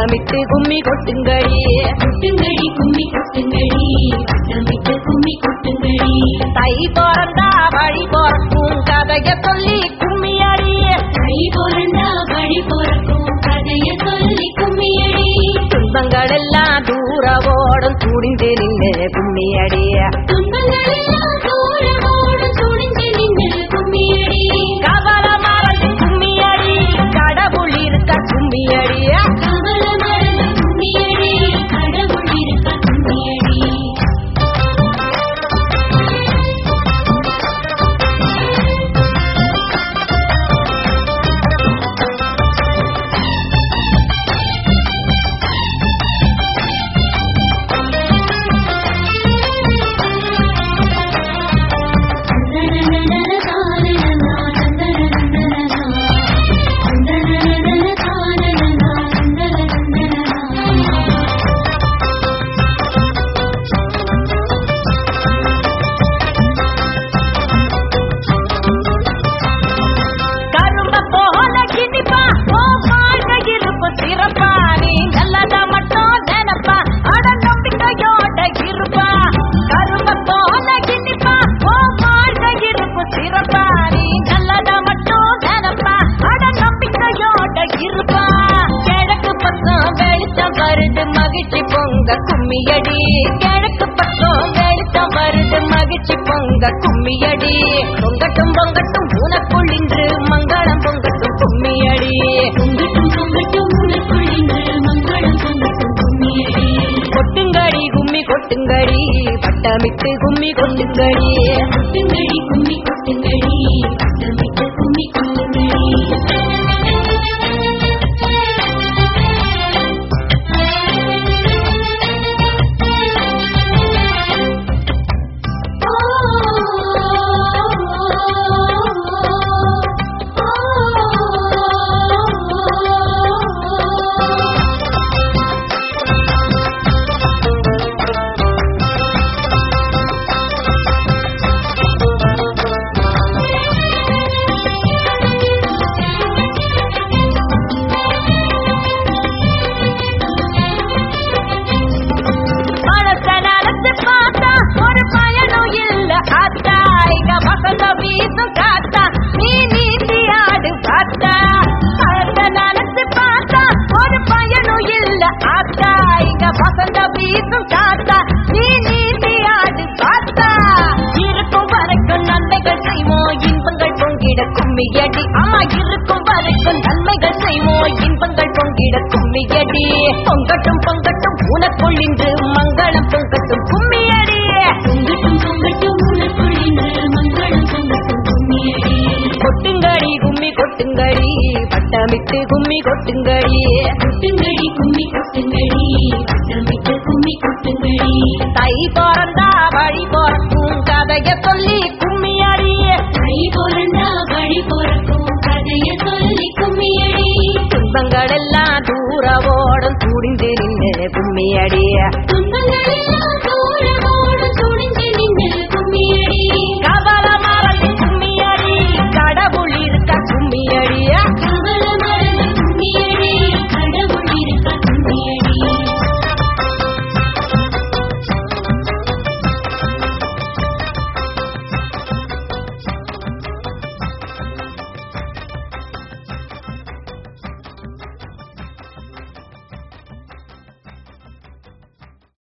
வட்டமிட்டு கும்மி கொட்டுங்கடி கொட்டுங்கடி கும்மி கொட்டுங்கடி வட்டமிட்டு கும்மி கொட்டுங்கடி தை பிறந்தா வழி பிறக்கும் கதைய சொல்லி கும்மி அடி கை பிறந்தா வழி பிறக்கும் கதைய சொல்லி கும்மியடி துன்பங்கள் எல்லாம் தூர ஓடும் துடிந்து நின்று கும்மி அடி துன்பங்களெல்லாம் தூரமோடு துணிந்து நின்று கும்மியடி கவலை மறந்து கும்மி அடி கடவுள் இருக்க கும்மி அடி கவல மறந்து கும்மியடி கடவுள் இருக்க கும்மியடி கரும்ப போல கிணிப்பா ஓ வாழ்க்கை இருப்பு சிறப்பா நீ நல்லத மட்டும் நினைப்பா அட நம்பிக்கையோட இருப்பா கரும்ப போல கிணிப்பா ஓ வாழ்க்கை இருப்பு சிறப்பா நீ நல்லத மட்டும் நினைப்பா அட நம்பிக்கையோட இருப்பா கிழக்கு பக்கம் வெளிச்சம் வருது மகிழ்ச்சி பொங்க கும்மியடி கிழக்கு பக்கம் வெளிச்சம் வருது மகிழ்ச்சி பொங்க கும்மியடி பொங்கட்டும் பொங்கட்டும் உனக்குள் இன்று மங்களம் பொங்கட்டும் கும்மியடி பொங்கட்டும் பொங்கட்டும் உனக்குள் இன்று மங்களம் பொங்கட்டும் கும்மியடி கொட்டுங்கடி கும்மி கொட்டுங்கடி பட்டமிட்டு கும்மி கொட்டுங்கடி கொட்டுங்கடி கும்மி கொட்டுங்கடி வட்டமிட்டு கும்மி கொட்டுங்கடி மனச நினைச்சு பார்த்தா ஒரு பயனும் இல்ல ஆத்தா இங்க வசந்த வீசும் காத்தா நீ நீந்தி ஆடு பார்த்தா மனச நினைச்சு பார்த்தா ஒரு பயனும் இல்ல ஆத்தா இங்க வசந்த வீசும் காத்தா நீ நீந்தி ஆடு பார்த்தா இருக்கும் வரைக்கும் நன்மைகள் செய்வோம் இன்பங்கள் பொங்கிட கும்மியடி ஆமா இருக்கும் வரைக்கும் நன்மைகள் செய்வோம் இன்பங்கள் பொங்கிட கும்மியடி பொங்கட்டும் பொங்கட்டும் உனக்குள் இன்று மங்களம் பொங்கட்டும் கும்மியடி பொங்கட்டும் பொங்கட்டும் உனக்குள் இன்று மங்களம் பொங்கட்டும் கும்மியடி கொட்டுங்கடி கும்மி கொட்டுங்கடி வட்டமிட்டு கும்மி கொட்டுங்கடி கொட்டுங்கடி கும்மி கொட்டுங்கடி வட்டமிட்டு கும்மி கொட்டுங்கடி தை பிறந்தா வழி பிறக்கும் கதைய சொல்லி கும்மியடி கை பிறந்தா வழி பிறக்கும் கதைய சொல்லி கும்மியடி துன்பங்கள் எல்லாம் தூர ஓடும் துடிந்து நின்று கும்மியடி துன்பங்களெல்லாம் தூரமா